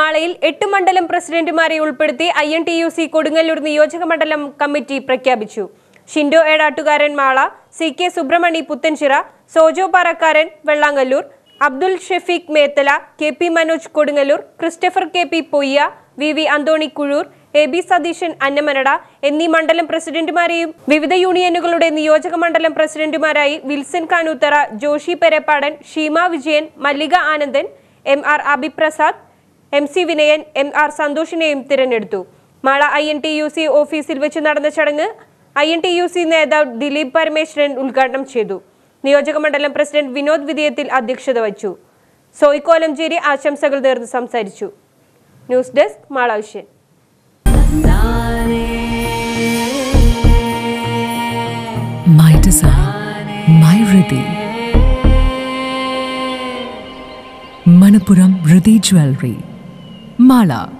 മാളയിൽ എട്ട് മണ്ഡലം പ്രസിഡന്റുമാരെ ഉൾപ്പെടുത്തി I N T U C Kodungallur നിയോജക മണ്ഡലം കമ്മിറ്റി പ്രഖ്യാപിച്ചു Shindo Edattukaran Mala C K Subrahmani Puthenchira Sojo Parakkaran Vellangallur Abdul Shefeeq Methala K P Manoj Kodungallur Christopher K P Poyya V V Anthony Kuzhur A B Satheesan Annamanada എന്നീ മണ്ഡലം പ്രസിഡന്റുമാരെയും വിവിധ യൂണിയനുകളുടെ നിയോജക മണ്ഡലം പ്രസിഡന്റുമാരായി Wilson Kanuthara Joshy Perappadan Sheema Vijayan Mallika Anandan M R Abhiprasad M C Vinayan M R സന്തോഷിനെയും തിരഞ്ഞെടുത്തു Mala I N T U C ഓഫീസിൽ വെച്ച് നടന്ന ചടങ്ങ് I N T U C നേതാവ് ദിലീപ് പരമേശ്വരൻ ഉദ്ഘാടനം ചെയ്തു നിയോജക മണ്ഡലം പ്രസിഡന്റ് വിനോദ് വിധേയത്തിൽ അധ്യക്ഷത വഹിച്ചു സോയ് കോലംചേരി ആശംസകൾ നേർന്ന് സംസാരിച്ചു news desk Mala vision My design, my Riddhi. Manapuram Riddhi Jewelry. Mala.